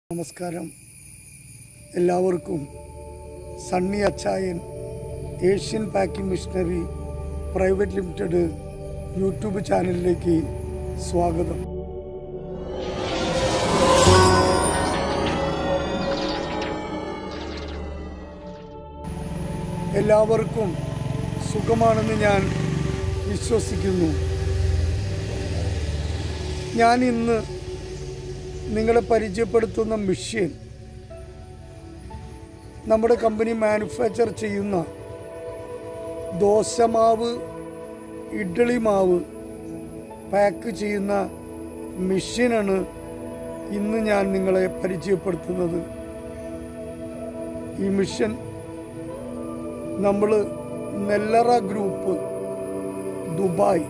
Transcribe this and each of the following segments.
നമസ്കാരം എല്ലാവർക്കും Sunny Achayan Asian packing machinery private limited YouTube ചാനലിലേക്ക് സ്വാഗതം എല്ലാവർക്കും സുഖമാണെന്ന് ഞാൻ വിശ്വസിക്കുന്നു ഞാൻ ഇന്ന് നിങ്ങളെ പരിചയപ്പെടുത്തുന്ന മെഷീൻ നമ്മുടെ കമ്പനി മാനുഫാക്ചർ ചെയ്യുന്ന ദോശമാവ് ഇഡ്ഡലി മാവ് പാക്ക് ചെയ്യുന്ന മെഷീനാണ് ഇന്ന് ഞാൻ നിങ്ങളെ പരിചയപ്പെടുത്തുന്നത് ഈ മിഷൻ നമ്മൾ നെല്ലറ ഗ്രൂപ്പ് ദുബായ്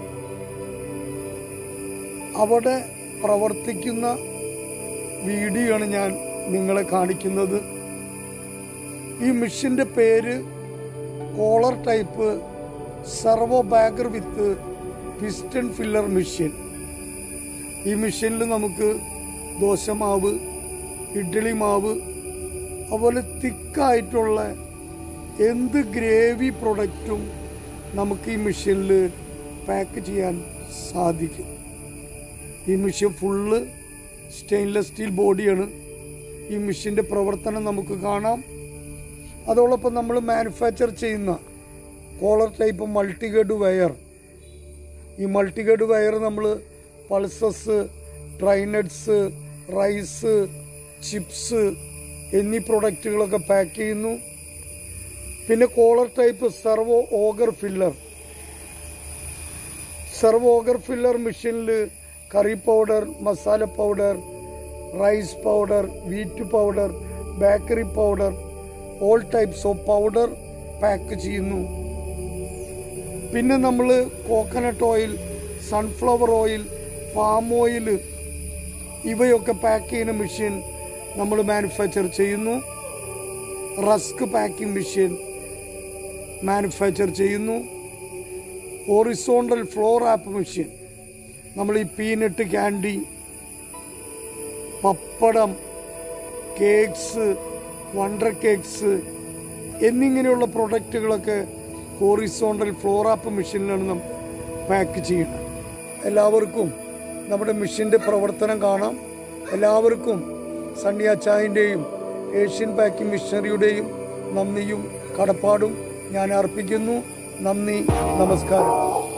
അവിടെ പ്രവർത്തിക്കുന്ന വീഡിയോ ആണ് ഞാൻ നിങ്ങളെ കാണിക്കുന്നത് ഈ മെഷീൻ്റെ പേര് കോളർ ടൈപ്പ് സർവോ ബാഗർ വിത്ത് പിസ്റ്റൺ ഫില്ലർ മെഷീൻ ഈ മെഷീനിൽ നമുക്ക് ദോശമാവ് ഇഡ്ഡലി മാവ് അതുപോലെ തിക്കായിട്ടുള്ള എന്ത് ഗ്രേവി പ്രൊഡക്റ്റും നമുക്ക് ഈ മെഷീനിൽ പാക്ക് ചെയ്യാൻ സാധിക്കും ഈ മെഷീൻ ഫുള്ള് സ്റ്റെയിൻലെസ് സ്റ്റീൽ ബോഡിയാണ് ഈ മെഷീൻ്റെ പ്രവർത്തനം നമുക്ക് കാണാം അതോടൊപ്പം നമ്മൾ മാനുഫാക്ചർ ചെയ്യുന്ന കോളർ ടൈപ്പ് മൾട്ടിഗേഡ് വയർ ഈ മൾട്ടിഗേഡ് വയർ നമ്മൾ പൾസസ് ട്രൈനട്സ് റൈസ് ചിപ്സ് എന്നീ പ്രൊഡക്റ്റുകളൊക്കെ പാക്ക് ചെയ്യുന്നു പിന്നെ collar type servo auger filler servo auger filler മെഷീനിൽ curry powder masala powder rice powder wheat powder bakery powder all types of powder pack ചെയ്യുന്നു പിന്നെ നമ്മൾ coconut oil sunflower oil palm oil ഇവയൊക്കെ pack ചെയ്യുന്ന മെഷീൻ നമ്മൾ manufacture ചെയ്യുന്നു rusk packing machine manufacture ചെയ്യുന്നു horizontal flow wrap machine നമ്മൾ ഈ പീനട്ട് ക്യാൻഡി പപ്പടം കേക്ക്സ് വണ്ടർ കേക്ക്സ് എന്നിങ്ങനെയുള്ള പ്രൊഡക്റ്റുകളൊക്കെ ഹോറിസോണ്ടൽ ഫ്ലോർ ആപ്പ് മെഷീനിലാണ് നാം പാക്ക് ചെയ്യുന്നത് എല്ലാവർക്കും നമ്മുടെ മെഷീൻ്റെ പ്രവർത്തനം കാണാം എല്ലാവർക്കും സണ്ണിയ ചായൻ്റെയും ഏഷ്യൻ പാക്കിംഗ് മിഷനറിയുടെയും നന്ദിയും കടപ്പാടും ഞാൻ അർപ്പിക്കുന്നു നന്ദി നമസ്കാരം